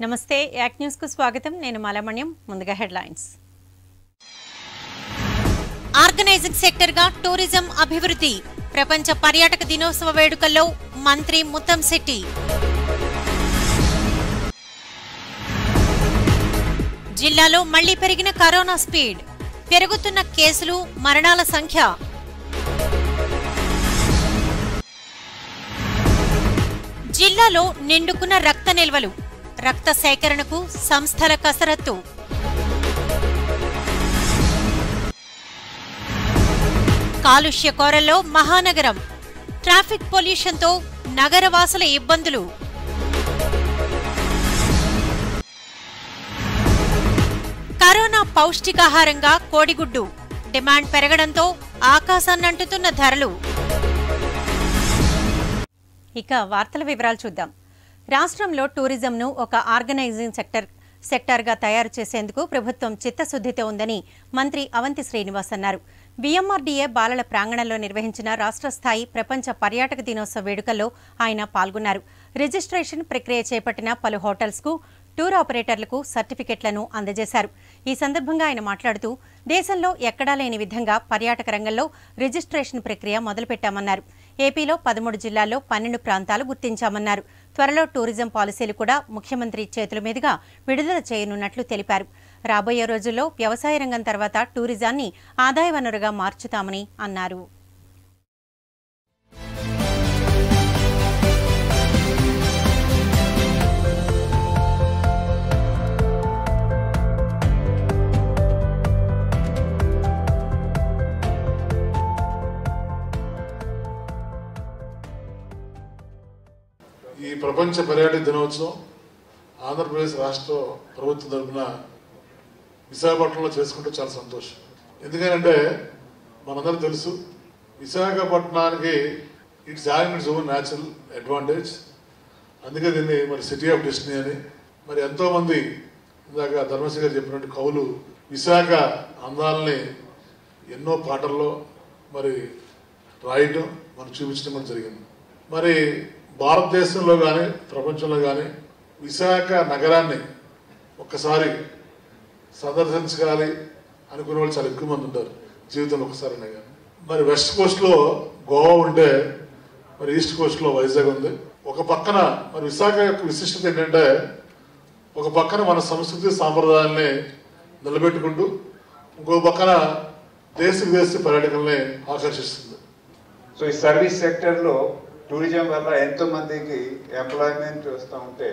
నమస్తే యాక్ న్యూస్ కు స్వాగతం నేను మాలమణ్యం ముందుగా హెడ్లైన్స్ ఆర్గనైజింగ్ సెక్టర్ గా టూరిజం అభివృద్ధి ప్రపంచ పర్యాటక దినోత్సవ వేడుకల్లో మంత్రి ముత్తంశెట్టి జిల్లాలో మళ్లీ పెరిగిన కరోనా స్పీడ్ పెరుగుతున్న కేసులు మరణాల సంఖ్య జిల్లాలో నిండుకున్న రక్త నిల్వలు రక్త సేకరణకు సంస్థల కసరత్తు కాలుష్య కోరల్లో మహానగరం ట్రాఫిక్ పొల్యూషన్తో నగరవాసుల ఇబ్బందులు కరోనా పౌష్టికాహారంగా కోడిగుడ్డు డిమాండ్ పెరగడంతో ఆకాశాన్నంటుతున్న ధరలు ఇక వార్తల వివరాలు చూద్దాం రాష్ట్రంలో టూరిజంను ఒక ఆర్గనైజింగ్ సెక్టర్ సెక్టార్గా తయారు చేసేందుకు ప్రభుత్వం చిత్తశుద్ధితో ఉందని మంత్రి అవంతి శ్రీనివాస్ అన్నారు బీఎంఆర్డీఏ బాలల ప్రాంగణంలో నిర్వహించిన రాష్ట్ర స్థాయి ప్రపంచ పర్యాటక దినోత్సవ వేడుకల్లో ఆయన పాల్గొన్నారు రిజిస్ట్రేషన్ ప్రక్రియ చేపట్టిన పలు హోటల్స్కు టూర్ ఆపరేటర్లకు సర్టిఫికెట్లను అందజేశారు ఈ సందర్భంగా ఆయన మాట్లాడుతూ దేశంలో ఎక్కడా లేని విధంగా పర్యాటక రంగంలో రిజిస్ట్రేషన్ ప్రక్రియ మొదలుపెట్టామన్నారు ఏపీలో పదమూడు జిల్లాల్లో పన్నెండు ప్రాంతాలు గుర్తించామన్నారు త్వరలో టూరిజం పాలసీలు కూడా ముఖ్యమంత్రి చేతుల మీదుగా విడుదల చేయనున్నట్లు తెలిపారు రాబోయే రోజుల్లో వ్యవసాయ రంగం తర్వాత టూరిజాన్ని ఆదాయ వనరుగా మార్చుతామని అన్నారు ఈ ప్రపంచ పర్యాటక దినోత్సవం ఆంధ్రప్రదేశ్ రాష్ట్ర ప్రభుత్వం తరఫున విశాఖపట్నంలో చేసుకుంటే చాలా సంతోషం ఎందుకంటే మనందరూ తెలుసు విశాఖపట్నానికి it's having its own natural advantage అందుకే దీన్ని మరి సిటీ ఆఫ్ డెస్టినీ అని మరి ఎంతోమంది ఇందాక ధర్మశ్రీ గారు చెప్పినట్టు కవులు విశాఖ అందాలని ఎన్నో పాటల్లో మరి రాయటం మనం చూపించడం కూడా జరిగింది మరి భారతదేశంలో కానీ ప్రపంచంలో కానీ విశాఖ నగరాన్ని ఒక్కసారి సందర్శించాలి అనుకునే వాళ్ళు చాలా ఎక్కువ మంది ఉంటారు జీవితంలో ఒకసారి కానీ మరి వెస్ట్ కోస్ట్లో గోవా ఉంటే మరి ఈస్ట్ కోస్ట్లో వైజాగ్ ఉంది ఒక పక్కన మరి విశాఖ యొక్క విశిష్టత ఏంటంటే ఒక పక్కన మన సంస్కృతి సాంప్రదాయాల్ని నిలబెట్టుకుంటూ ఇంకో పక్కన దేశ విదేశీ పర్యాటకుల్ని ఆకర్షిస్తుంది సో ఈ సర్వీస్ సెక్టర్లో టూరిజం వల్ల ఎంతో మందికి ఎంప్లాయ్మెంట్ వస్తూ ఉంటే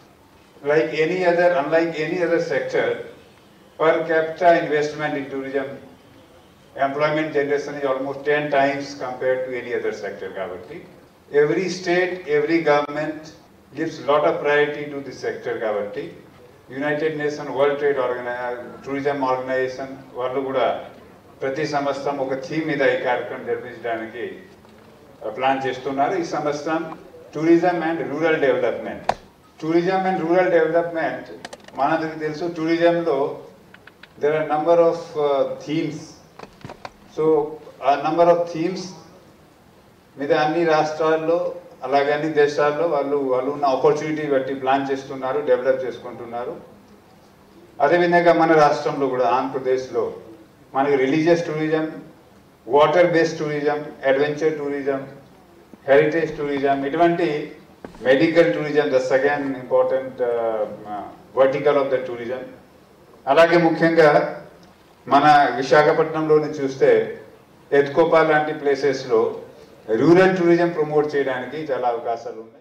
like any other unlike any other sector per capita investment in tourism employment generation is almost ten times compare to any other sector కాబట్టి every state every government gives lot of priority to this sector కాబట్టి united nation world trade ఆర్గనై tourism organization వాళ్ళు కూడా ప్రతి సంవత్సరం ఒక theme మీద ఈ కార్యక్రమం జరిపించడానికి ప్లాన్ చేస్తున్నారు ఈ సంవత్సరం tourism and rural development tourism and rural development మనందరికి తెలుసు టూరిజంలో there are number of themes so ఆ నంబర్ ఆఫ్ థీమ్స్ మీద అన్ని రాష్ట్రాల్లో అలాగే అన్ని దేశాల్లో వాళ్ళు వాళ్ళు ఉన్న ఆపర్చునిటీ బట్టి ప్లాన్ చేస్తున్నారు డెవలప్ చేసుకుంటున్నారు అదేవిధంగా మన రాష్ట్రంలో కూడా ఆంధ్రప్రదేశ్లో మనకి religious tourism water based tourism adventure tourism heritage tourism ఇటువంటి medical tourism the second important vertical of the tourism అలాగే ముఖ్యంగా మన విశాఖపట్నంలోని చూస్తే ఎత్కోపా లాంటి ప్లేసెస్లో రూరల్ టూరిజం ప్రమోట్ చేయడానికి చాలా అవకాశాలు ఉన్నాయి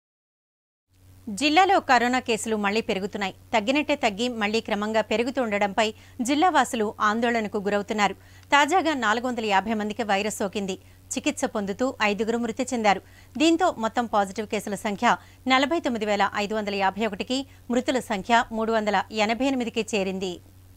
జిల్లాలో కరోనా కేసులు మళ్లీ పెరుగుతున్నాయి తగ్గినట్టే తగ్గి మళ్లీ క్రమంగా పెరుగుతుండడంపై జిల్లా వాసులు ఆందోళనకు గురవుతున్నారు తాజాగా నాలుగు వందల యాభై మందికి వైరస్ సోకింది చికిత్స పొందుతూ ఐదుగురు మృతి చెందారు దీంతో మొత్తం పాజిటివ్ కేసుల సంఖ్య నలభై తొమ్మిది వేల ఐదు వందల యాభై ఒకటికి మృతుల సంఖ్య మూడు వందల ఎనభై ఎనిమిదికి చేరింది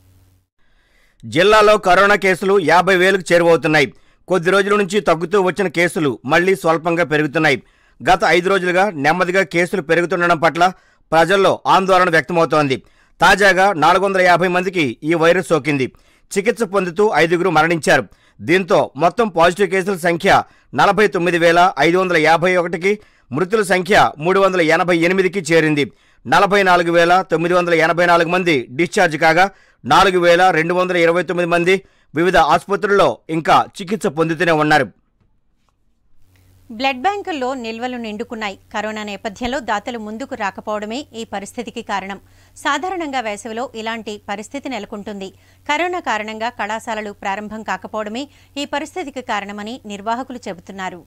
జిల్లాలో కరోనా కేసులు యాభై వేలకు చేరువవుతున్నాయి కొద్ది రోజుల నుంచి తగ్గుతూ వచ్చిన కేసులు మళ్లీ స్వల్పంగా పెరుగుతున్నాయి గత ఐదు రోజులుగా నెమ్మదిగా కేసులు పెరుగుతుండడం పట్ల ప్రజల్లో ఆందోళన వ్యక్తమవుతోంది తాజాగా నాలుగు వందల యాభై మందికి ఈ వైరస్ సోకింది చికిత్స పొందుతూ ఐదుగురు మరణించారు దీంతో మొత్తం పాజిటివ్ కేసుల సంఖ్య నలభై తొమ్మిది వేల ఐదు వందల యాభై ఒకటికి మృతుల సంఖ్య మూడు వందల ఎనభై ఎనిమిదికి చేరింది నలభై నాలుగు వేల తొమ్మిది వందల ఎనభై నాలుగు మంది డిశ్చార్జ్ కాగా నాలుగు వేల రెండు వందల ఇరవై తొమ్మిది మంది వివిధ ఆసుపత్రుల్లో ఇంకా చికిత్స పొందుతూనే ఉన్నారు బ్లడ్ బ్యాంకుల్లో నిల్వలు నిండుకున్నాయి కరోనా నేపథ్యంలో దాతలు ముందుకు రాకపోవడమే ఈ పరిస్థితికి కారణం సాధారణంగా వేసవిలో ఇలాంటి పరిస్థితి నెలకొంటుంది కరోనా కారణంగా కళాశాలలు ప్రారంభం కాకపోవడమే ఈ పరిస్థితికి కారణమని నిర్వాహకులు చెబుతున్నారు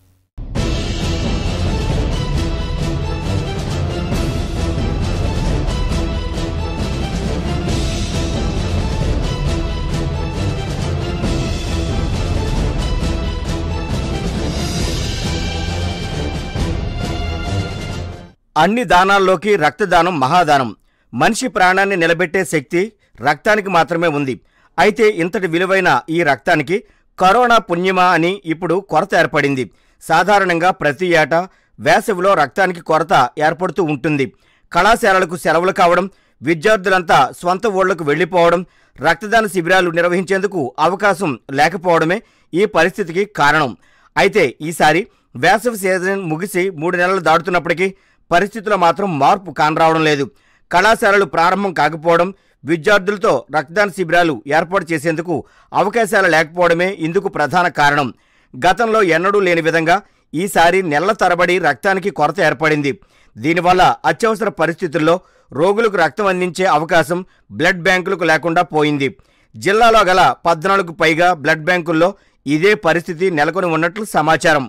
అన్ని దానాల్లోకి రక్తదానం మహాదానం మనిషి ప్రాణాన్ని నిలబెట్టే శక్తి రక్తానికి మాత్రమే ఉంది అయితే ఇంతటి విలువైన ఈ రక్తానికి కరోనా పుణ్యమా అని ఇప్పుడు కొరత ఏర్పడింది సాధారణంగా ప్రతి ఏటా వేసవిలో రక్తానికి కొరత ఏర్పడుతూ ఉంటుంది కళాశాలలకు సెలవులు కావడం విద్యార్థులంతా స్వంత ఊళ్లకు వెళ్లిపోవడం రక్తదాన శిబిరాలు నిర్వహించేందుకు అవకాశం లేకపోవడమే ఈ పరిస్థితికి కారణం అయితే ఈసారి వేసవి సీజన్ ముగిసి మూడు నెలలు దాటుతున్నప్పటికీ పరిస్థితుల్లో మాత్రం మార్పు కానరావడం లేదు కళాశాలలు ప్రారంభం కాకపోవడం విద్యార్థులతో రక్తదాన శిబిరాలు ఏర్పాటు చేసేందుకు అవకాశాలు లేకపోవడమే ఇందుకు ప్రధాన కారణం గతంలో ఎన్నడూ లేని విధంగా ఈసారి నెలల తరబడి రక్తానికి కొరత ఏర్పడింది దీనివల్ల అత్యవసర పరిస్థితుల్లో రోగులకు రక్తం అందించే అవకాశం బ్లడ్ బ్యాంకులకు లేకుండా పోయింది జిల్లాలో గల పద్నాలుగు పైగా బ్లడ్ బ్యాంకుల్లో ఇదే పరిస్థితి నెలకొని ఉన్నట్లు సమాచారం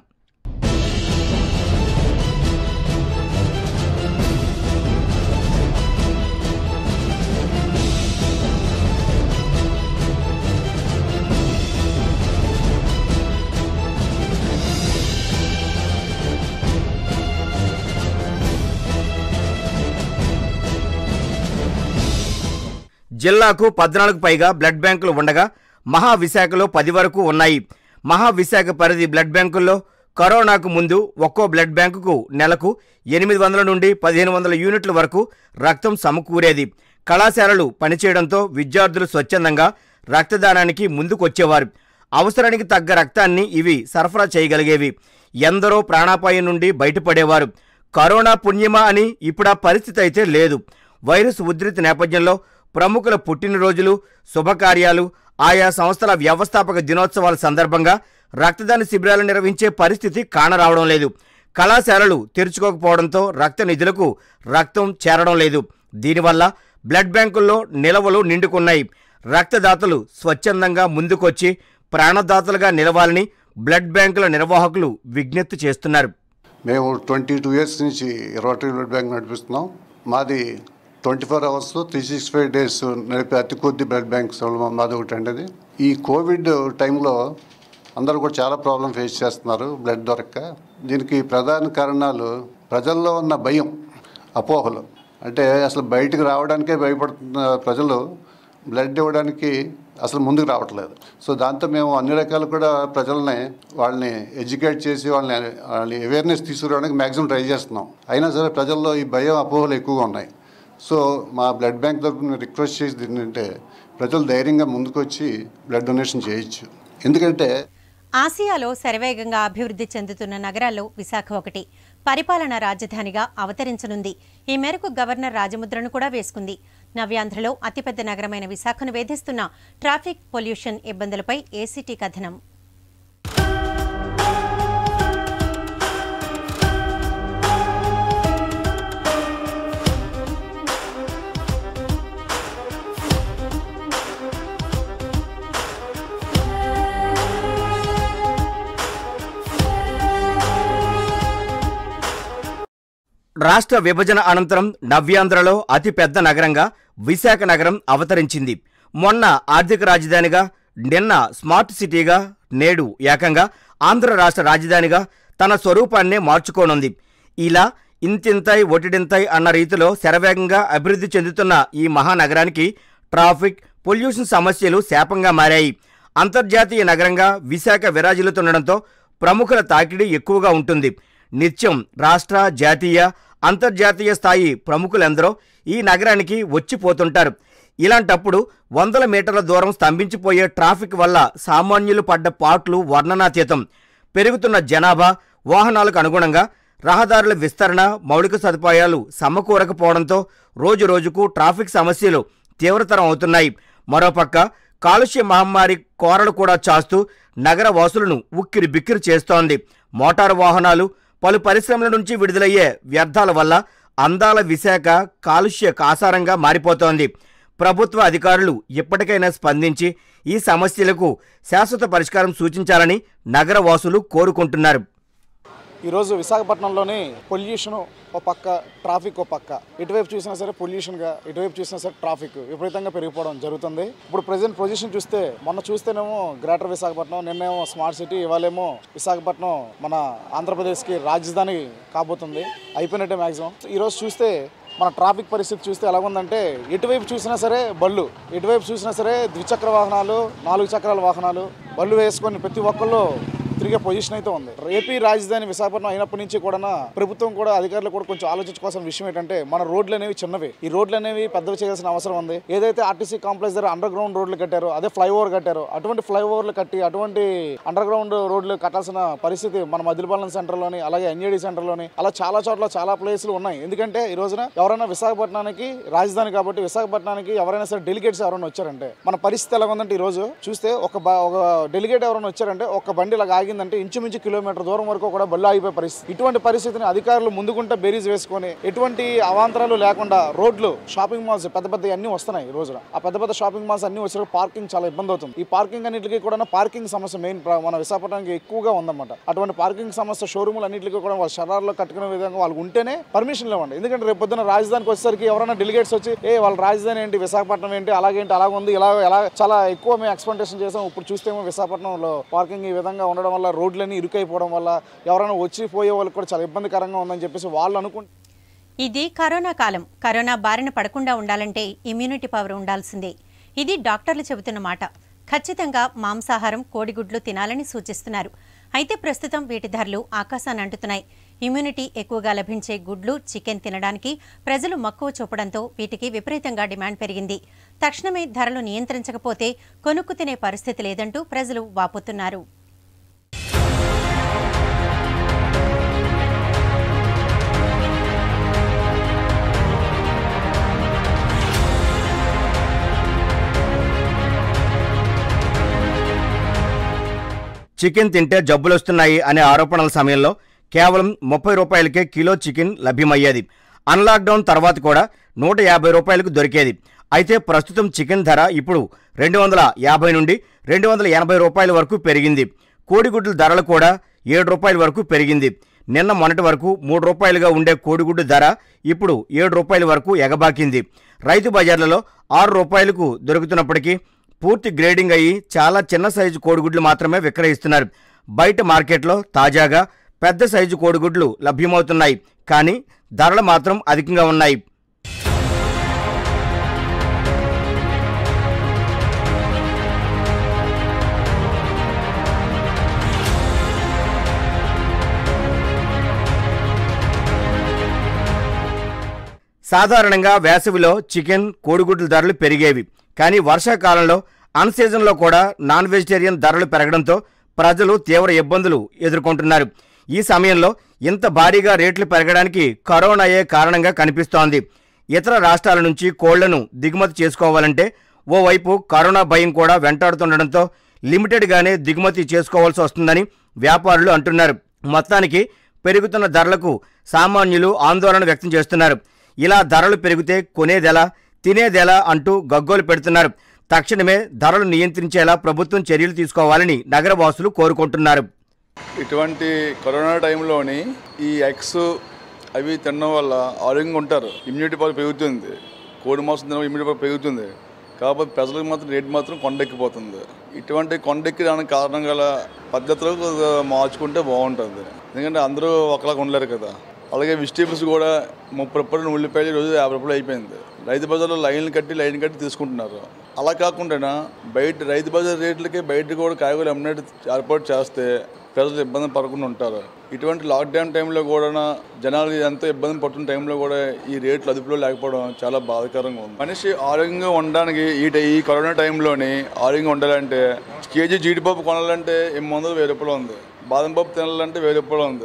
జిల్లాకు పద్నాలుగు పైగా బ్లడ్ బ్యాంకులు ఉండగా మహావిశాఖలో పది వరకు ఉన్నాయి మహావిశాఖ పరిధి బ్లడ్ బ్యాంకుల్లో కరోనాకు ముందు ఒక్కో బ్లడ్ బ్యాంకుకు నెలకు ఎనిమిది వందల నుండి పదిహేను వందల యూనిట్ల వరకు రక్తం సమకూరేది కళాశాలలు పనిచేయడంతో విద్యార్థులు స్వచ్ఛందంగా రక్తదానానికి ముందుకొచ్చేవారు అవసరానికి తగ్గ రక్తాన్ని ఇవి సరఫరా చేయగలిగేవి ఎందరో ప్రాణాపాయం నుండి బయటపడేవారు కరోనా పుణ్యమా అని ఇప్పుడు ఆ పరిస్థితి అయితే లేదు వైరస్ ఉధృతి నేపథ్యంలో ప్రముఖుల పుట్టినరోజులు శుభకార్యాలు ఆయా సంస్థల వ్యవస్థాపక దినోత్సవాల సందర్భంగా రక్తదాన శిబిరాలు నిర్వహించే పరిస్థితి కానరావడం లేదు కళాశాలలు తెరుచుకోకపోవడంతో రక్త నిధులకు రక్తం చేరడం లేదు దీనివల్ల బ్లడ్ బ్యాంకుల్లో నిలవలు నిండుకున్నాయి రక్తదాతలు స్వచ్ఛందంగా ముందుకొచ్చి ప్రాణదాతలుగా నిలవాలని బ్లడ్ బ్యాంకుల నిర్వాహకులు విజ్ఞప్తి చేస్తున్నారు మేము ట్వంటీ టూ ఇయర్స్ నుంచి రోటరీ బ్లడ్ బ్యాంక్ నడిపిస్తున్నాం మాది twenty four hours three sixty five days నడిపే అతి కొద్ది బ్లడ్ బ్యాంక్ సేవలు మాది ఒకటి అండి అది ఈ కోవిడ్ టైంలో అందరూ కూడా చాలా ప్రాబ్లం ఫేస్ చేస్తున్నారు బ్లడ్ దొరక్క దీనికి ప్రధాన కారణాలు ప్రజల్లో ఉన్న భయం అపోహలు అంటే అసలు బయటకు రావడానికే భయపడుతున్న ప్రజలు బ్లడ్ ఇవ్వడానికి అసలు ముందుకు రావట్లేదు సో దాంతో మేము అన్ని రకాలు కూడా ప్రజల్ని వాళ్ళని ఎడ్యుకేట్ చేసి వాళ్ళని వాళ్ళని అవేర్నెస్ తీసుకురావడానికి మ్యాక్సిమం ట్రై చేస్తున్నాం అయినా సరే ప్రజల్లో ఈ భయం అపోహలు ఎక్కువగా ఉన్నాయి సో మా బ్లడ్ బ్యాంక్ తరఫున రిక్వెస్ట్ చేసేది ఏంటంటే ప్రజలు ధైర్యంగా ముందుకు వచ్చి బ్లడ్ డొనేషన్ చేయొచ్చు ఎందుకంటే ఆసియాలో శరవేగంగా అభివృద్ధి చెందుతున్న నగరాల్లో విశాఖ ఒకటి పరిపాలన రాజధానిగా అవతరించనుంది ఈ మేరకు గవర్నర్ రాజముద్రను కూడా వేసుకుంది నవ్యాంధ్రలో అతిపెద్ద నగరమైన విశాఖను వేధిస్తున్న ట్రాఫిక్ పొల్యూషన్ ఇబ్బందులపై ఏసీటీ కథనం రాష్ట్ర విభజన అనంతరం నవ్యాంధ్రలో అతిపెద్ద నగరంగా విశాఖ నగరం అవతరించింది మొన్న ఆర్థిక రాజధానిగా నిన్న స్మార్ట్ సిటీగా నేడు ఏకంగా ఆంధ్ర రాష్ట్ర రాజధానిగా తన స్వరూపాన్నే మార్చుకోనుంది ఇలా ఇంతింతై ఒటిడింతై అన్న రీతిలో శరవేగంగా అభివృద్ధి చెందుతున్న ఈ మహానగరానికి ట్రాఫిక్ పొల్యూషన్ సమస్యలు శాపంగా మారాయి అంతర్జాతీయ నగరంగా విశాఖ విరాజిల్లుతుండడంతో ప్రముఖుల తాకిడి ఎక్కువగా ఉంటుంది నిత్యం రాష్ట్ర జాతీయ అంతర్జాతీయ స్థాయి ప్రముఖులెందరో ఈ నగరానికి వచ్చిపోతుంటారు ఇలాంటప్పుడు వందల మీటర్ల దూరం స్తంభించిపోయే ట్రాఫిక్ వల్ల సామాన్యులు పడ్డ పాట్లు వర్ణనాతీతం పెరుగుతున్న జనాభా వాహనాలకు అనుగుణంగా రహదారుల విస్తరణ మౌలిక సదుపాయాలు సమకూరకపోవడంతో రోజు రోజుకు ట్రాఫిక్ సమస్యలు తీవ్రతరం అవుతున్నాయి మరోపక్క కాలుష్య మహమ్మారి కోరలు కూడా చాస్తూ నగర వాసులను ఉక్కిరి బిక్కిరి చేస్తోంది మోటారు వాహనాలు పలు పరిశ్రమల నుంచి విడుదలయ్యే వ్యర్థాల వల్ల అందాల విశాఖ కాలుష్య కాసారంగా మారిపోతోంది ప్రభుత్వ అధికారులు ఇప్పటికైనా స్పందించి ఈ సమస్యలకు శాశ్వత పరిష్కారం సూచించాలని నగర వాసులు కోరుకుంటున్నారు ఈరోజు విశాఖపట్నంలోని పొల్యూషన్ ఒక పక్క ట్రాఫిక్ ఒక పక్క ఇటువైపు చూసినా సరే పొల్యూషన్గా ఇటువైపు చూసినా సరే ట్రాఫిక్ విపరీతంగా పెరిగిపోవడం జరుగుతుంది ఇప్పుడు ప్రజెంట్ పొజిషన్ చూస్తే మొన్న చూస్తేనేమో గ్రేటర్ విశాఖపట్నం నిన్నేమో స్మార్ట్ సిటీ ఇవాళేమో విశాఖపట్నం మన ఆంధ్రప్రదేశ్కి రాజధాని కాబోతుంది అయిపోయినట్టే మ్యాక్సిమం ఈరోజు చూస్తే మన ట్రాఫిక్ పరిస్థితి చూస్తే ఎలా ఉందంటే ఎటువైపు చూసినా సరే బళ్ళు ఎటువైపు చూసినా సరే ద్విచక్ర వాహనాలు నాలుగు చక్రాల వాహనాలు బళ్ళు వేసుకొని ప్రతి ఒక్కళ్ళు తిరిగే పొజిషన్ అయితే ఉంది ఏపీ రాజధాని విశాఖపట్నం అయినప్పటి నుంచి కూడా ప్రభుత్వం కూడా అధికారులు కూడా కొంచెం ఆలోచించుకోవాల్సిన విషయం ఏంటంటే మన రోడ్లు అనేవి చిన్నవి ఈ రోడ్లు అనేవి పెద్దవి చేయాల్సిన అవసరం ఉంది ఏదైతే ఆర్టీసీ కాంప్లెక్స్ దగ్గర అండర్ గ్రౌండ్ రోడ్లు కట్టారో అదే ఫ్లైఓవర్ కట్టారో అటువంటి ఫ్లైఓవర్లు కట్టి అటువంటి అండర్ గ్రౌండ్ రోడ్లు కట్టాల్సిన పరిస్థితి మన మదిలిపాలెం సెంటర్లోని అలాగే ఎన్ఏడి సెంటర్లోని అలా చాలా చోట్ల చాలా ప్లేసులు ఉన్నాయి ఎందుకంటే ఈ రోజున ఎవరైనా విశాఖపట్నానికి రాజధాని కాబట్టి విశాఖపట్నానికి ఎవరైనా సరే డెలిగేట్స్ ఎవరైనా వచ్చారంటే మన పరిస్థితి ఎలా ఉందంటే ఈ రోజు చూస్తే ఒక బ- ఒక డెలిగేట్ ఎవరైనా వచ్చారంటే ఒక బండి ఇలా ఆగిందంటే ఇంచుమించు కిలోమీటర్ దూరం వరకు కూడా బళ్ళు ఆగిపోయే పరిస్థితి ఇటువంటి పరిస్థితిని అధికారులు ముందుకుంటే బేరీజ్ వేసుకొని ఎటువంటి అవాంతరాలు లేకుండా రోడ్లు షాపింగ్ మాల్స్ పెద్ద పెద్ద అన్ని వస్తున్నాయి ఈ రోజున ఆ పెద్ద పెద్ద షాపింగ్ మాల్స్ అన్ని వచ్చిన పార్కింగ్ చాలా ఇబ్బంది అవుతుంది ఈ పార్కింగ్ అన్నింటికి కూడా పార్కింగ్ సమస్య మెయిన్ మన విశాఖపట్నానికి ఎక్కువగా ఉందన్నమాట అటువంటి పార్కింగ్ సమస్య షోరూములు అన్నింటికి కూడా వాళ్ళ శరాల్లో కట్టుకునే విధంగా వాళ్ళు ఉంటేనే పర్మిషన్ ఇవ్వండి ఎందుకంటే రేపు పొద్దున రాజధానికి వచ్చేసరికి ఎవరైనా డెలిగేట్స్ వచ్చి ఏ వాళ్ళ రాజధాని ఏంటి విశాఖపట్నం ఏంటి అలాగేంటి అలాగ ఉంది ఇలా ఎలా చాలా ఎక్కువ మేము ఎక్స్పెక్టేషన్ చేసాం ఇప్పుడు చూస్తేమో విశాఖపట్నంలో పార్కింగ్ ఈ విధంగా ఉండడం వల్ల రోడ్లన్నీ ఇరుకైపోవడం వల్ల ఎవరైనా వచ్చి పోయే వాళ్ళకి కూడా చాలా ఇబ్బందికరంగా ఉందని చెప్పేసి వాళ్ళు అనుకుంటే ఇది కరోనా కాలం కరోనా బారిన పడకుండా ఉండాలంటే ఇమ్యూనిటీ పవర్ ఉండాల్సిందే ఇది డాక్టర్లు చెబుతున్న మాట ఖచ్చితంగా మాంసాహారం కోడిగుడ్లు తినాలని సూచిస్తున్నారు అయితే ప్రస్తుతం వీటి ధరలు ఆకాశాన్ని అంటుతున్నాయి ఇమ్యూనిటీ ఎక్కువగా లభించే గుడ్లు చికెన్ తినడానికి ప్రజలు మక్కువ చూపడంతో వీటికి విపరీతంగా డిమాండ్ పెరిగింది తక్షణమే ధరలు నియంత్రించకపోతే కొనుక్కు తినే పరిస్థితి లేదంటూ ప్రజలు వాపోతున్నారు చికెన్ తింటే జబ్బులొస్తున్నాయి అనే ఆరోపణల సమయంలో కేవలం ముప్పై రూపాయలకే కిలో చికెన్ లభ్యమయ్యేది అన్లాక్డౌన్ తర్వాత కూడా నూట యాభై రూపాయలకు దొరికేది అయితే ప్రస్తుతం చికెన్ ధర ఇప్పుడు రెండు వందల యాభై నుండి రెండు వందల ఎనభై రూపాయల వరకు పెరిగింది కోడిగుడ్ల ధరలు కూడా ఏడు రూపాయల వరకు పెరిగింది నిన్న మొన్నటి వరకు మూడు రూపాయలుగా ఉండే కోడిగుడ్డు ధర ఇప్పుడు ఏడు రూపాయల వరకు ఎగబాకింది రైతు బజార్లలో ఆరు రూపాయలకు దొరుకుతున్నప్పటికీ పూర్తి గ్రేడింగ్ అయ్యి చాలా చిన్న సైజు కోడిగుడ్లు మాత్రమే విక్రయిస్తున్నారు బయట మార్కెట్లో తాజాగా పెద్ద సైజు కోడిగుడ్లు లభ్యమవుతున్నాయి కానీ ధరలు మాత్రం అధికంగా ఉన్నాయి సాధారణంగా వేసవిలో చికెన్ కోడిగుడ్ల ధరలు పెరిగేవి కానీ వర్షాకాలంలో అన్ సీజన్లో కూడా నాన్ వెజిటేరియన్ ధరలు పెరగడంతో ప్రజలు తీవ్ర ఇబ్బందులు ఎదుర్కొంటున్నారు ఈ సమయంలో ఇంత భారీగా రేట్లు పెరగడానికి కరోనాయే కారణంగా కనిపిస్తోంది ఇతర రాష్ట్రాల నుంచి కోళ్లను దిగుమతి చేసుకోవాలంటే ఓవైపు కరోనా భయం కూడా వెంటాడుతుండడంతో లిమిటెడ్గానే దిగుమతి చేసుకోవాల్సి వస్తుందని వ్యాపారులు అంటున్నారు మొత్తానికి పెరుగుతున్న ధరలకు సామాన్యులు ఆందోళన వ్యక్తం చేస్తున్నారు ఇలా ధరలు పెరిగితే కొనేదెలా తినేదెలా అంటూ గగ్గోలు పెడుతున్నారు తక్షణమే ధరలు నియంత్రించేలా ప్రభుత్వం చర్యలు తీసుకోవాలని నగరవాసులు కోరుకుంటున్నారు ఇటువంటి కరోనా టైంలోని ఈ ఎగ్స్ అవి తినడం వల్ల ఆరోగ్యంగా ఉంటారు ఇమ్యూనిటీ పవర్ పెరుగుతుంది కోడి మాంసం తినడం ఇమ్యూనిటీ పవర్ పెరుగుతుంది కాకపోతే ప్రజలకు మాత్రం రేట్ మాత్రం కొండెక్కిపోతుంది ఇటువంటి కొండెక్కడానికి కారణం గల పద్ధతులు కొద్దిగా మార్చుకుంటే బాగుంటుంది ఎందుకంటే అందరూ ఒకలాగా ఉండలేరు కదా అలాగే వెజిటేబుల్స్ కూడా ముప్పై రూపాయలు ఉల్లిపాయలు రోజు యాభై రూపాయలు అయిపోయింది రైతు బజార్లో లైన్లు కట్టి లైన్ కట్టి తీసుకుంటున్నారు అలా కాకుండా బయట రైతు బజార్ రేట్లకి బయట కూడా కాయగూరలు అమ్మినట్టు ఏర్పాటు చేస్తే ప్రజలు ఇబ్బంది పడకుండా ఉంటారు ఇటువంటి లాక్డౌన్ టైంలో కూడా జనాలు ఎంతో ఇబ్బంది పడుతున్న టైంలో కూడా ఈ రేట్లు అదుపులో లేకపోవడం చాలా బాధాకరంగా ఉంది మనిషి ఆరోగ్యంగా ఉండడానికి ఈ టై- ఈ కరోనా టైంలోని ఆరోగ్యంగా ఉండాలంటే కేజీ జీడిపప్పు కొనాలంటే ఎనిమిది వందలు వెయ్యి రూపాయలు ఉంది బాదం పప్పు తినాలంటే వెయ్యి రూపాయలు ఉంది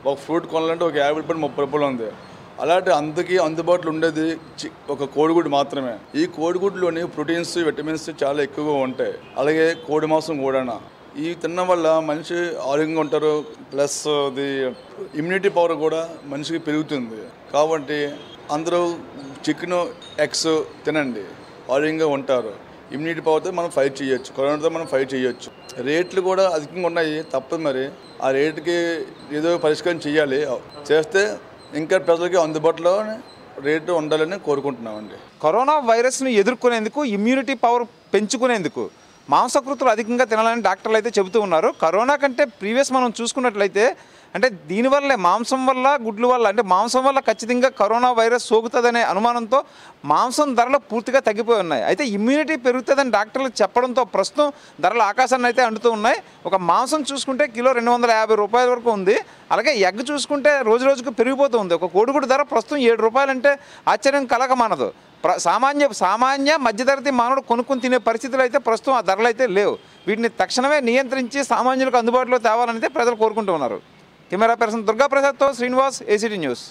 ఒక ఫ్రూట్ కొనాలంటే ఒక యాభై రూపాయలు ముప్పై రూపాయలు ఉంది అలాంటి అందరికీ అందుబాటులో ఉండేది చి- ఒక కోడిగుడ్డు మాత్రమే ఈ కోడిగుడ్లోని ప్రోటీన్స్ విటమిన్స్ చాలా ఎక్కువగా ఉంటాయి అలాగే కోడి మాంసం కూడా ఈ తినడం వల్ల మనిషి ఆరోగ్యంగా ఉంటారు ప్లస్ అది ఇమ్యూనిటీ పవర్ కూడా మనిషికి పెరుగుతుంది కాబట్టి అందరూ చికెన్ ఎగ్స్ తినండి ఆరోగ్యంగా ఉంటారు ఇమ్యూనిటీ పవర్తో మనం ఫైట్ చేయొచ్చు కరోనాతో మనం ఫైట్ చేయొచ్చు రేట్లు కూడా అధికంగా ఉన్నాయి తప్పదు మరి ఆ రేటుకి ఏదో పరిష్కారం చేయాలి చేస్తే ఇంకా ప్రజలకి అందుబాటులో రేటు ఉండాలని కోరుకుంటున్నామండి కరోనా వైరస్ను ఎదుర్కొనేందుకు ఇమ్యూనిటీ పవర్ పెంచుకునేందుకు మాంసకృతులు అధికంగా తినాలని డాక్టర్లు అయితే చెబుతూ ఉన్నారు కరోనా కంటే ప్రీవియస్ మనం చూసుకున్నట్లయితే అంటే దీనివల్లే మాంసం వల్ల గుడ్ల వల్ల అంటే మాంసం వల్ల ఖచ్చితంగా కరోనా వైరస్ సోకుతుందనే అనుమానంతో మాంసం ధరలు పూర్తిగా తగ్గిపోయి ఉన్నాయి అయితే ఇమ్యూనిటీ పెరుగుతుందని డాక్టర్లు చెప్పడంతో ప్రస్తుతం ధరలు ఆకాశాన్ని అయితే అంటుతూ ఉన్నాయి ఒక మాంసం చూసుకుంటే కిలో రెండు వందల యాభై రూపాయల వరకు ఉంది అలాగే ఎగ్ చూసుకుంటే రోజు రోజుకు పెరిగిపోతూ ఉంది ఒక కోడిగుడ్డు ధర ప్రస్తుతం ఏడు రూపాయలంటే ఆశ్చర్యం కలగమానదు ప్ర సామాన్య సామాన్య మధ్యతరగతి మానవుడు కొనుక్కొని తినే పరిస్థితులు అయితే ప్రస్తుతం ఆ ధరలు అయితే లేవు వీటిని తక్షణమే నియంత్రించి సామాన్యులకు అందుబాటులో తేవాలని అయితే ప్రజలు కోరుకుంటూ ఉన్నారు కెమెరా పర్సన్ దుర్గా ప్రసాద్తో శ్రీనివాస్ ఏసీటీ న్యూస్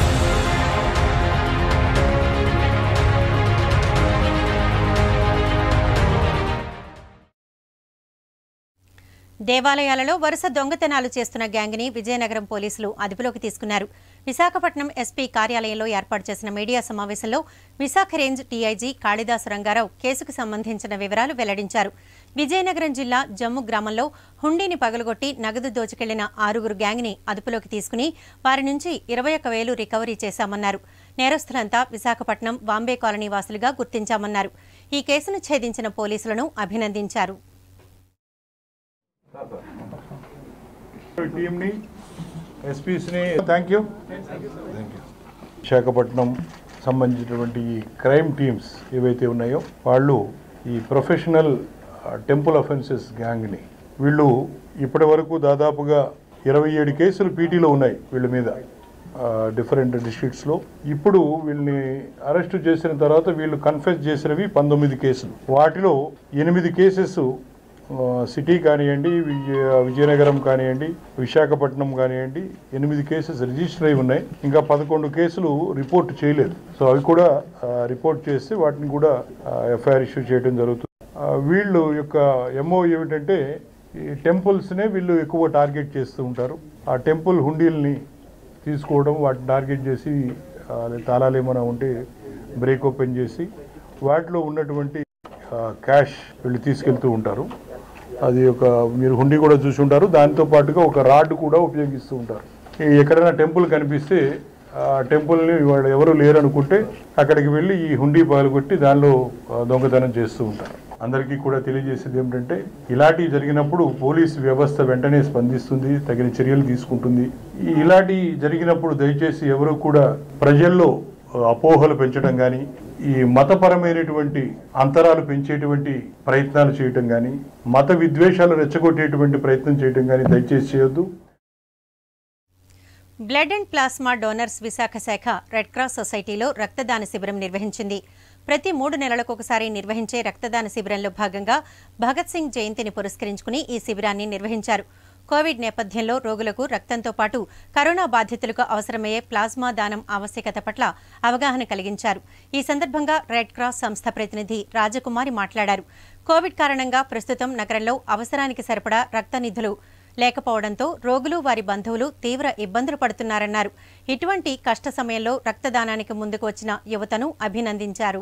దేవాలయాలలో వరుస దొంగతనాలు చేస్తున్న గ్యాంగ్ని విజయనగరం పోలీసులు అదుపులోకి తీసుకున్నారు విశాఖపట్నం ఎస్పీ కార్యాలయంలో ఏర్పాటు చేసిన మీడియా సమావేశంలో విశాఖ రేంజ్ టీఐజీ కాళిదాసు రంగారావు కేసుకు సంబంధించిన వివరాలు వెల్లడించారు విజయనగరం జిల్లా జమ్ము గ్రామంలో హుండీని పగలగొట్టి నగదు దోచుకెళ్లిన ఆరుగురు గ్యాంగ్ని అదుపులోకి తీసుకుని వారి నుంచి ఇరవై ఒక్క వేలు రికవరీ చేశామన్నారు నేరస్తులంతా విశాఖపట్నం బాంబే కాలనీ వాసులుగా గుర్తించామన్నారు ఈ కేసును ఛేదించిన పోలీసులను అభినందించారు టీంని ఎస్పీస్ని థ్యాంక్ యూ విశాఖపట్నం సంబంధించినటువంటి ఈ క్రైమ్ టీమ్స్ ఏవైతే ఉన్నాయో వాళ్ళు ఈ ప్రొఫెషనల్ టెంపుల్ అఫెన్సెస్ గ్యాంగ్ని వీళ్ళు ఇప్పటి వరకు దాదాపుగా ఇరవై ఏడు కేసులు పీటీలో ఉన్నాయి వీళ్ళ మీద డిఫరెంట్ డిస్ట్రిక్ట్స్లో ఇప్పుడు వీళ్ళని అరెస్ట్ చేసిన తర్వాత వీళ్ళు కన్ఫెస్ చేసినవి పంతొమ్మిది కేసులు వాటిలో ఎనిమిది కేసెస్ ఆ, సిటీ కానివ్వండి విజయ విజయనగరం కానివ్వండి విశాఖపట్నం కానివ్వండి ఎనిమిది కేసెస్ రిజిస్టర్ అయి ఉన్నాయి ఇంకా పదకొండు కేసులు రిపోర్ట్ చేయలేదు సో అవి కూడా ఆ, రిపోర్ట్ చేసి వాటిని కూడా ఎఫ్ఐఆర్ ఇష్యూ చేయడం జరుగుతుంది ఆ, వీళ్ళు యొక్క ఎంఓ ఏమిటంటే ఈ టెంపుల్స్నే వీళ్ళు ఎక్కువ టార్గెట్ చేస్తూ ఉంటారు ఆ టెంపుల్ హుండీల్ని తీసుకోవడం వాటిని టార్గెట్ చేసి ఆ, తాళాలు ఏమైనా ఉంటే బ్రేక్ ఓపెన్ చేసి వాటిలో ఉన్నటువంటి ఆ, క్యాష్ వీళ్ళు తీసుకెళ్తూ ఉంటారు అది ఒక మీరు హుండీ కూడా చూసి ఉంటారు దాంతో పాటుగా ఒక రాడ్ కూడా ఉపయోగిస్తూ ఉంటారు ఈ ఎక్కడైనా టెంపుల్ కనిపిస్తే ఆ టెంపుల్ని వాళ్ళు ఎవరు లేరనుకుంటే అక్కడికి వెళ్ళి ఈ హుండీ పగలగొట్టి దానిలో ఆ, దొంగతనం చేస్తూ ఉంటారు అందరికీ కూడా తెలియజేసేది ఏమిటంటే ఇలాంటివి జరిగినప్పుడు పోలీస్ వ్యవస్థ వెంటనే స్పందిస్తుంది తగిన చర్యలు తీసుకుంటుంది ఈ ఇలాంటి జరిగినప్పుడు దయచేసి ఎవరు కూడా ప్రజల్లో ఆ, అపోహలు పెంచడం కానీ ఈ మతపరమైనటువంటి అంతరాలు పెంచేటువంటి ప్రయత్నాలు చేయటం కానీ మత విద్వేషాలు రెచ్చగొట్టేటువంటి ప్రయత్నం చేయటం కానీ దయచేసి చేయొద్దు blood and plasma donors Visakha శాఖ రెడ్ క్రాస్ సొసైటీలో రక్తదాన శిబిరం నిర్వహించింది ప్రతి మూడు నెలలకు ఒకసారి నిర్వహించే రక్తదాన శిబిరంలో భాగంగా భగత్ సింగ్ జయంతిని పురస్కరించుకుని ఈ శిబిరాన్ని నిర్వహించారు కోవిడ్ నేపథ్యంలో రోగులకు రక్తంతో పాటు కరోనా బాధితులకు అవసరమయ్యే ప్లాస్మా దానం ఆవశ్యకత పట్ల అవగాహన కలిగించారు ఈ సందర్భంగా రెడ్ క్రాస్ సంస్థ ప్రతినిధి రాజకుమారి మాట్లాడారు కోవిడ్ కారణంగా ప్రస్తుతం నగరంలో అవసరానికి సరిపడా రక్త నిధులు లేకపోవడంతో రోగులు వారి బంధువులు తీవ్ర ఇబ్బందులు పడుతున్నారన్నారు ఇటువంటి కష్ట సమయంలో రక్తదానానికి ముందుకు వచ్చిన యువతను అభినందించారు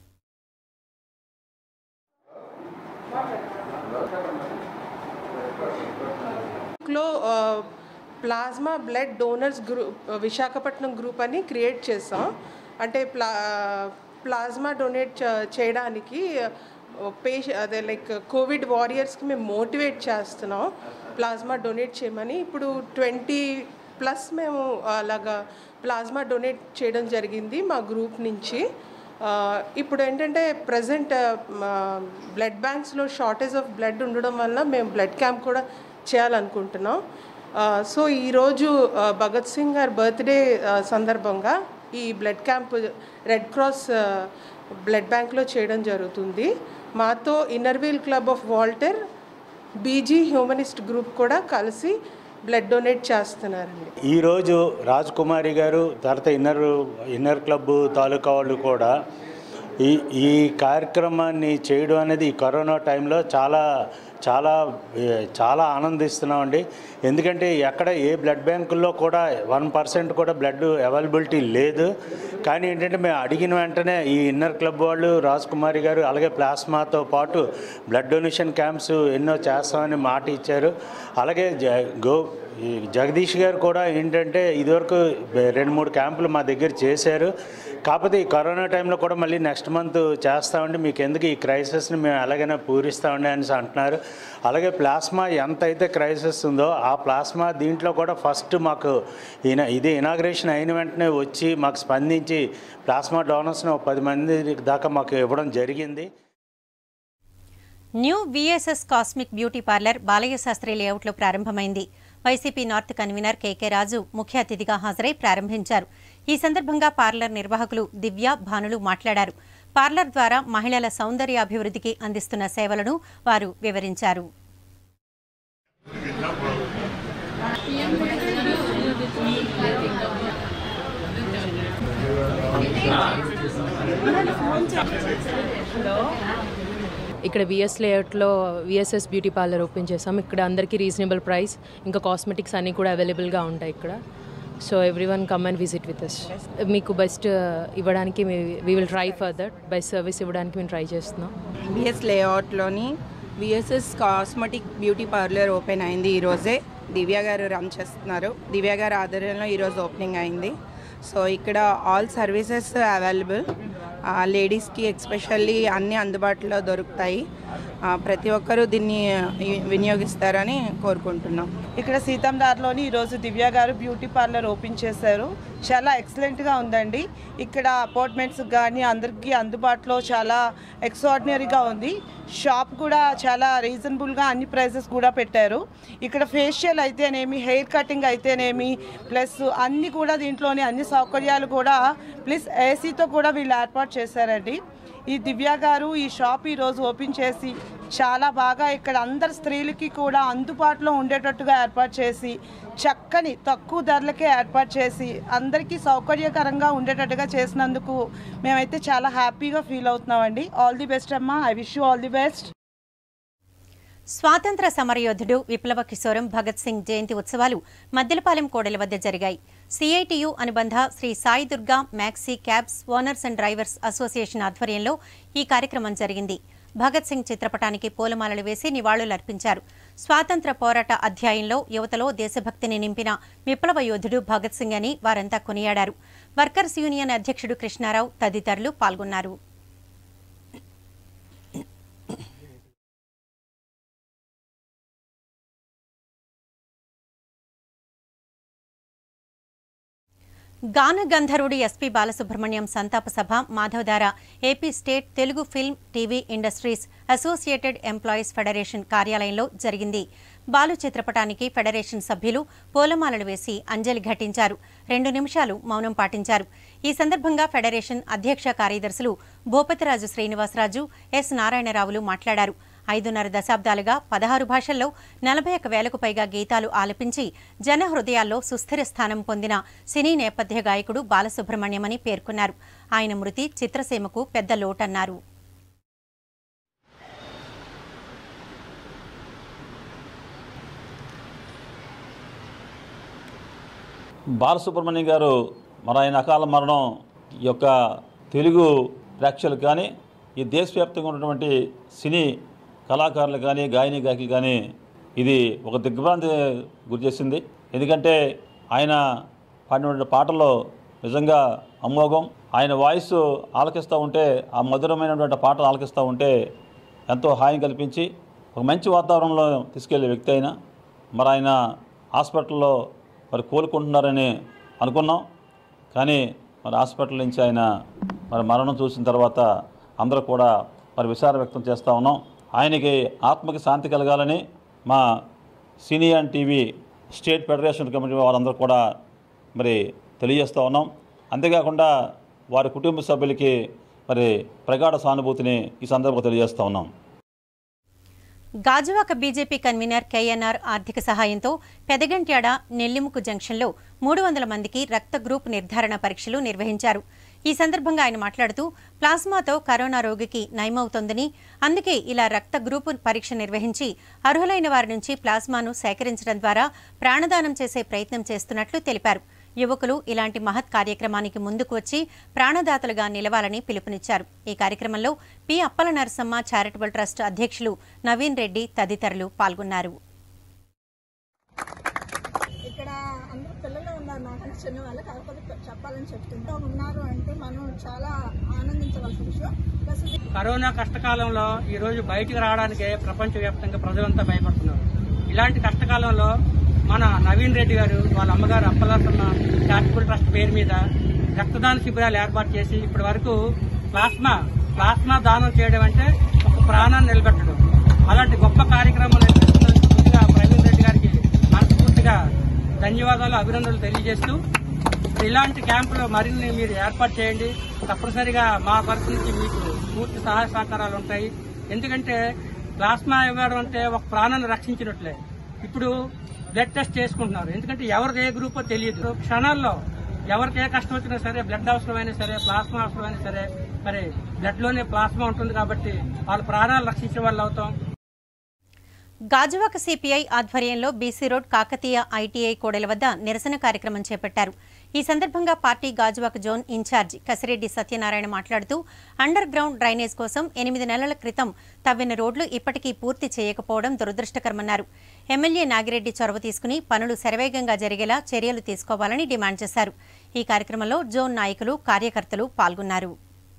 లో plasma blood donors group Visakhapatnam group అని క్రియేట్ చేసాం అంటే ప్లా ప్లాస్మా డొనేట్ చ- చేయడానికి పేష అదే లైక్ కోవిడ్ వారియర్స్కి మేము మోటివేట్ చేస్తున్నాం ప్లాస్మా డొనేట్ చేయమని ఇప్పుడు ట్వంటీ ప్లస్ మేము అలాగా ప్లాస్మా డొనేట్ చేయడం జరిగింది మా గ్రూప్ నుంచి ఆ, ఇప్పుడు ఏంటంటే ప్రజెంట్ బ్లడ్ బ్యాంక్స్లో షార్టేజ్ ఆఫ్ బ్లడ్ ఉండడం వల్ల మేము బ్లడ్ క్యాంప్ కూడా చేయాలనుకుంటున్నాం ఆ, సో ఈరోజు ఆ, భగత్ సింగ్ గారి బర్త్డే ఆ, సందర్భంగా ఈ బ్లడ్ క్యాంప్ రెడ్ క్రాస్ ఆ, బ్లడ్ బ్యాంక్లో చేయడం జరుగుతుంది మాతో inner wheel club of Waltair BG humanist group కూడా కలిసి బ్లడ్ డొనేట్ చేస్తున్నారండి ఈరోజు రాజ్ కుమారి గారు తర్వాత ఇన్నర్ ఇన్నర్ క్లబ్ తాలూకా వాళ్ళు కూడా ఈ ఈ కార్యక్రమాన్ని చేయడం అనేది ఈ కరోనా టైంలో చాలా చాలా ఏ, చాలా ఆనందిస్తున్నామండి ఎందుకంటే ఎక్కడ ఏ బ్లడ్ బ్యాంకుల్లో కూడా వన్ పర్సెంట్ కూడా బ్లడ్ అవైలబిలిటీ లేదు కానీ ఏంటంటే మేము అడిగిన వెంటనే ఈ ఇన్నర్ క్లబ్ వాళ్ళు రాజ్ కుమారి గారు అలాగే ప్లాస్మాతో పాటు బ్లడ్ డొనేషన్ క్యాంప్స్ ఎన్నో చేస్తామని మాట ఇచ్చారు అలాగే జ గో ఈ జగదీష్ గారు కూడా ఏంటంటే ఇదివరకు రెండు మూడు క్యాంపులు మా దగ్గర చేశారు కాకపోతే ఈ కరోనా టైంలో కూడా మళ్ళీ నెక్స్ట్ మంత్ చేస్తామండి మీకు ఎందుకు ఈ క్రైసిస్ని మేము ఎలాగైనా పూరిస్తామండి అని అంటున్నారు అలాగే ప్లాస్మా ఎంత అయితే క్రైసిస్ ఉందో ఆ ప్లాస్మా దీంట్లో కూడా ఫస్ట్ మాకు ఈయన ఇది ఇనాగ్రేషన్ అయిన వెంటనే వచ్చి మాకు స్పందించి ప్లాస్మా డోనర్స్ని ఒక పది మంది దాకా మాకు ఇవ్వడం జరిగింది new VSS cosmic beauty parlour Balayya Sastri లేఅవుట్లో ప్రారంభమైంది YCP north convener KK Raju ముఖ్య అతిథిగా హాజరై ప్రారంభించారు ఈ సందర్భంగా పార్లర్ నిర్వాహకులు దివ్య భానులు మాట్లాడారు పార్లర్ ద్వారా మహిళల సౌందర్య అభివృద్ధికి అందిస్తున్న సేవలను వారు వివరించారు ఇక్కడ విఎస్ లేఅవుట్లో విఎస్ఎస్ బ్యూటీ పార్లర్ ఓపెన్ చేసాం ఇక్కడ అందరికీ రీజనబుల్ ప్రైస్ ఇంకా కాస్మెటిక్స్ అన్నీ కూడా అవైలబుల్గా ఉంటాయి ఇక్కడ so everyone come and visit with us మీకు బెస్ట్ ఇవ్వడానికి we will try further best service ఇవ్వడానికి మేము ట్రై చేస్తున్నాం విఎస్ లేఅవుట్లోని VSS cosmetic beauty parlour open అయింది ఈరోజే దివ్య గారు రన్ చేస్తున్నారు దివ్య గారి ఆధ్వర్యంలో ఈరోజు ఓపెనింగ్ అయింది సో ఇక్కడ ఆల్ సర్వీసెస్ అవైలబుల్ లేడీస్కి ఎక్స్పెషల్లీ అన్నీ అందుబాటులో దొరుకుతాయి ఆ, ప్రతి ఒక్కరూ దీన్ని వినియోగిస్తారని కోరుకుంటున్నాం ఇక్కడ సీతందార్లోని ఈరోజు దివ్య గారు బ్యూటీ పార్లర్ ఓపెన్ చేశారు చాలా ఎక్సలెంట్గా ఉందండి ఇక్కడ అపార్ట్మెంట్స్ కానీ అందరికీ అందుబాటులో చాలా ఎక్స్ట్రాడినరీగా ఉంది షాప్ కూడా చాలా రీజనబుల్గా అన్ని ప్రైజెస్ కూడా పెట్టారు ఇక్కడ ఫేషియల్ అయితేనేమి హెయిర్ కటింగ్ అయితేనేమి ప్లస్ అన్ని కూడా దీంట్లోని అన్ని సౌకర్యాలు కూడా ప్లస్ ఏసీతో కూడా వీళ్ళు ఏర్పాటు చేశారండి ఈ దివ్య గారు ఈ షాప్ ఈరోజు ఓపెన్ చేసి చాలా బాగా ఇక్కడ అందరు స్త్రీలకి కూడా అందుబాటులో ఉండేటట్టుగా ఏర్పాటు చేసి చక్కని తక్కువ ధరలకే ఏర్పాటు చేసి అందరికీ సౌకర్యకరంగా ఉండేటట్టుగా చేసినందుకు మేమైతే చాలా హ్యాపీగా ఫీల్ అవుతున్నామండి ఆల్ ది బెస్ట్ అమ్మా I wish you all the best స్వాతంత్ర సమరయోధుడు విప్లవ కిశోరం భగత్ సింగ్ జయంతి ఉత్సవాలు మద్దెలపాలెం కోడెల వద్ద జరిగాయి సిఐటియు అనుబంధ Shri Sai Durga maxi cabs owners and drivers association ఆధ్వర్యంలో ఈ కార్యక్రమం జరిగింది భగత్ సింగ్ చిత్రపటానికి పూలమాలలు వేసి నివాళులర్పించారు స్వాతంత్ర పోరాట అధ్యాయంలో యువతలో దేశభక్తిని నింపిన విప్లవ యోధుడు భగత్ సింగ్ అని వారంతా కొనియాడారు వర్కర్స్ యూనియన్ అధ్యక్షుడు కృష్ణారావు తదితరులు పాల్గొన్నారు గాన గంధర్వుడు ఎస్పీ బాలసుబ్రహ్మణ్యం సంతాప సభ Madhavadhara AP state Telugu film TV industries associated employees federation కార్యాలయంలో జరిగింది బాలు చిత్రపటానికి ఫెడరేషన్ సభ్యులు పూలమాలలు వేసి అంజలి ఘటించారు రెండు నిమిషాలు మౌనం పాటించారు ఈ సందర్భంగా ఫెడరేషన్ అధ్యక్ష కార్యదర్శులు భూపతిరాజు శ్రీనివాసరాజు ఎస్ నారాయణరావులు మాట్లాడారు ఐదున్నర దశాబ్దాలుగా పదహారు భాషల్లో నలభై ఒక్క వేలకు పైగా గీతాలు ఆలపించి జన హృదయాల్లో సుస్థిర స్థానం పొందిన సినీ నేపథ్య గాయకుడు బాలసుబ్రహ్మణ్యమని పేర్కొన్నారు ఆయన మృతి చిత్రసీమకు పెద్ద లోటన్నారు బాలసుబ్రహ్మణ్యం గారు మరి ఆయన అకాల మరణం ఈ యొక్క తెలుగు ప్రేక్షకులకు కానీ ఈ దేశవ్యాప్తంగా ఉన్నటువంటి సినీ కళాకారులు కానీ గాయని గాయకులు కానీ ఇది ఒక దిగ్భ్రాంతి గురి చేసింది ఎందుకంటే ఆయన పాడినటువంటి పాటల్లో నిజంగా అమోఘం ఆయన వాయిస్ ఆలకిస్తూ ఉంటే ఆ మధురమైనటువంటి పాటలు ఆలకిస్తూ ఉంటే ఎంతో హాయిని కల్పించి ఒక మంచి వాతావరణంలో తీసుకెళ్లే వ్యక్తి అయినా మరి ఆయన హాస్పిటల్లో మరి కోలుకుంటున్నారని అనుకున్నాం కానీ మరి హాస్పిటల్ నుంచి ఆయన మరి మరణం చూసిన తర్వాత అందరూ కూడా మరి విచారం వ్యక్తం చేస్తూ ఉన్నాం ఆయనకి ఆత్మకి శాంతి కలగాలని మా senior TV state federation committee వారందరూ కూడా మరి తెలియజేస్తూ ఉన్నాం అంతేకాకుండా వారి కుటుంబ సభ్యులకి మరి ప్రగాఢ సానుభూతిని ఈ సందర్భంగా తెలియజేస్తూ ఉన్నాం గాజువాక బీజేపీ కన్వీనర్ కేఎన్ఆర్ ఆర్థిక సహాయంతో పెదగంట్యాడ నెల్లిముకు జంక్షన్లో మూడు వందల మందికి రక్త గ్రూప్ నిర్ధారణ పరీక్షలు నిర్వహించారు ఈ సందర్భంగా ఆయన మాట్లాడుతూ ప్లాస్మాతో కరోనా రోగికి నయమవుతోందని అందుకే ఇలా రక్త గ్రూపు పరీక్ష నిర్వహించి అర్హులైన వారి నుంచి ప్లాస్మాను సేకరించడం ద్వారా ప్రాణదానం చేసే ప్రయత్నం చేస్తున్నట్లు తెలిపారు యువకులు ఇలాంటి మహత్ కార్యక్రమానికి ముందుకు వచ్చి ప్రాణదాతలుగా నిలవాలని పిలుపునిచ్చారు ఈ కార్యక్రమంలో P Appala Narasamma charitable trust అధ్యక్షులు నవీన్ రెడ్డి తదితరులు పాల్గొన్నారు ఇక్కడ అందరూ పిల్లలు ఉన్నారు నాకంటే చిన్న వాళ్ళు కాకపోతే చెప్పాలని చెప్తుంటా ఉన్నారు అంటే మనం చాలా ఆనందించవలసిన విషయం ప్లస్ ఇది కరోనా కష్టకాలంలో ఈ రోజు బయటికి రావడానికి ప్రపంచవ్యాప్తంగా ప్రజలంతా భయపడుతున్నారు ఇలాంటి కష్టకాలంలో మన నవీన్ రెడ్డి గారు వాళ్ళ అమ్మగారు అప్పలసమ్మ చారిటబుల్ ట్రస్ట్ పేరు మీద రక్తదాన శిబిరాలు ఏర్పాటు చేసి ఇప్పటి వరకు ప్లాస్మా ప్లాస్మా దానం చేయడం అంటే ఒక ప్రాణాన్ని నిలబెట్టడం అలాంటి గొప్ప కార్యక్రమాలు నిర్వహిస్తున్నందుకు ముందుగా ప్రవీణ్ రెడ్డి గారికి మనస్ఫూర్తిగా ధన్యవాదాలు అభినందనలు తెలియజేస్తూ ఇలాంటి క్యాంపులు మరిన్ని మీరు ఏర్పాటు చేయండి తప్పనిసరిగా మా తరఫు నుంచి మీకు పూర్తి సహాయ సహకారాలు ఉంటాయి ఎందుకంటే ప్లాస్మా ఇవ్వడం అంటే ఒక ప్రాణాన్ని రక్షించినట్లే ఇప్పుడు బ్లడ్ టెస్ట్ చేసుకుంటున్నారు ఎందుకంటే ఎవరికి ఏ గ్రూపో తెలియదు క్షణాల్లో ఎవరికి ఏ కష్టం వచ్చినా సరే బ్లడ్ అవసరమైనా సరే ప్లాస్మా అవసరమైనా సరే మరి బ్లడ్ లోనే ప్లాస్మా ఉంటుంది కాబట్టి వాళ్ళ ప్రాణాలు రక్షించే వాళ్ళు అవుతాం గాజువాక సిపిఐ ఆధ్వర్యంలో BC road Kakatiya ITI Kodela వద్ద నిరసన కార్యక్రమం చేపట్టారు ఈ సందర్భంగా party Gajuwaka zone incharge Kasireddy Satyanarayana మాట్లాడుతూ అండర్ గ్రౌండ్ డ్రైనేజ్ కోసం ఎనిమిది నెలల క్రితం తవ్విన రోడ్లు ఇప్పటికీ పూర్తి చేయకపోవడం దురదృష్టకరమన్నారు ఎమ్మెల్యే నాగిరెడ్డి చొరవ తీసుకుని పనులు శరవేగంగా జరిగేలా చర్యలు తీసుకోవాలని డిమాండ్ చేశారు ఈ కార్యక్రమంలో జోన్ నాయకులు కార్యకర్తలు పాల్గొన్నారు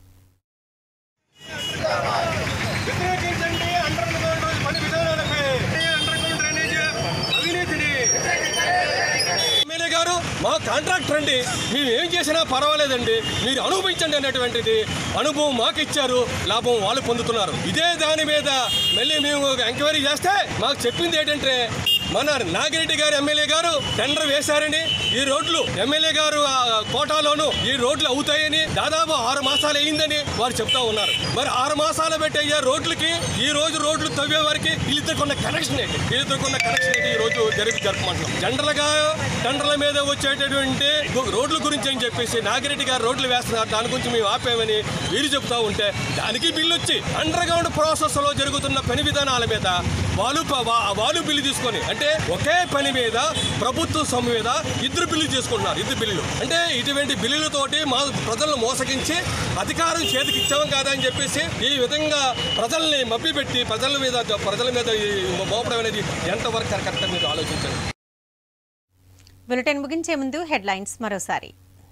వ్యతిరేకించండి అండర్ గ్రౌండ్ పని విధానాలపై అండర్ గ్రౌండ్ డ్రైనేజ్ అవినీతిని ఎమ్మెల్యే గారు మా కాంట్రాక్టర్ అండి మేము ఏం చేసినా పర్వాలేదండి మీరు అనుభవించండి అనేటువంటిది అనుభవం మాకు ఇచ్చారు లాభం వాళ్ళు పొందుతున్నారు ఇదే దాని మీద మళ్ళీ మేము ఎంక్వైరీ చేస్తే మాకు చెప్పింది ఏంటంటే మన నాగిరెడ్డి గారు ఎమ్మెల్యే గారు టెండర్ వేశారని ఈ రోడ్లు ఎమ్మెల్యే గారు ఆ కోటాలోను ఈ రోడ్లు అవుతాయని దాదాపు ఆరు మాసాలు అయిందని వారు చెప్తా ఉన్నారు మరి ఆరు మాసాలు పెట్టే ఈ రోడ్లకి ఈ రోజు రోడ్లు తవ్వే వారికి వీళ్ళిద్దరికున్న కనెక్షన్ ఏంటి వీళ్ళిద్దరికున్న కనెక్షన్ ఏంటి ఈ రోజు జరిపి జరుపుకుంటున్నాం జనరల్ గా టెండర్ల మీద వచ్చేటటువంటి రోడ్ల గురించి అని చెప్పేసి నాగిరెడ్డి గారు రోడ్లు వేస్తున్నారు దాని గురించి మేము ఆపేమని వీరు చెప్తా ఉంటే దానికి బిల్లు వచ్చి అండర్ గ్రౌండ్ ప్రాసెస్ లో జరుగుతున్న పని విధానాల మీద వాళ్ళు ప- వా- వాళ్ళు బిల్లు తీసుకొని అంటే ఒకే పని మీద ప్రభుత్వం సొమ్ము మీద ఇద్దరు బిల్లు చేసుకుంటున్నారు ఇద్దరు బిల్లులు అంటే ఇటువంటి బిల్లులతోటి మా ప్రజలను మోసగించి అధికారం చేతికి ఇచ్చాం కాదా అని చెప్పేసి ఈ విధంగా ప్రజల్ని మభ్యపెట్టి ప్రజల మీద ప్రజల మీద ఈ మోపడం అనేది ఎంతవరకు కరెక్ట్ మీరు ఆలోచించండి బులెటిన్ ముగించే ముందు హెడ్లైన్స్ మరోసారి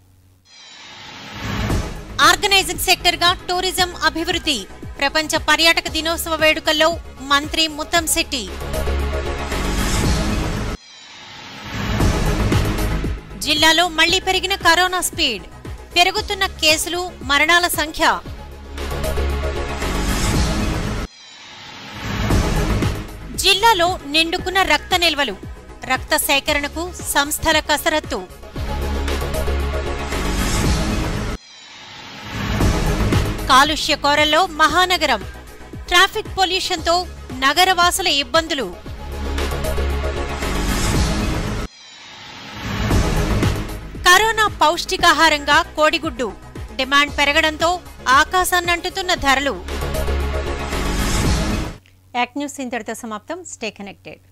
ఆర్గనైజింగ్ సెక్టర్గా టూరిజం అభివృద్ధి ప్రపంచ పర్యాటక దినోత్సవ వేడుకల్లో మంత్రి ముత్తంశెట్టి జిల్లాలో మళ్లీ పెరిగిన కరోనా స్పీడ్ పెరుగుతున్న కేసులు మరణాల సంఖ్య జిల్లాలో నిండుకున్న రక్త నిల్వలు రక్త సేకరణకు సంస్థల కసరత్తు కాలుష్య కోరల్లో మహానగరం ట్రాఫిక్ పొల్యూషన్తో నగరవాసుల ఇబ్బందులు కరోనా పౌష్టికాహారంగా కోడిగుడ్డు డిమాండ్ పెరగడంతో ఆకాశాన్నంటుతున్న ధరలు యాక్ న్యూస్ ఇంతటితో సమాప్తం స్టే కనెక్టెడ్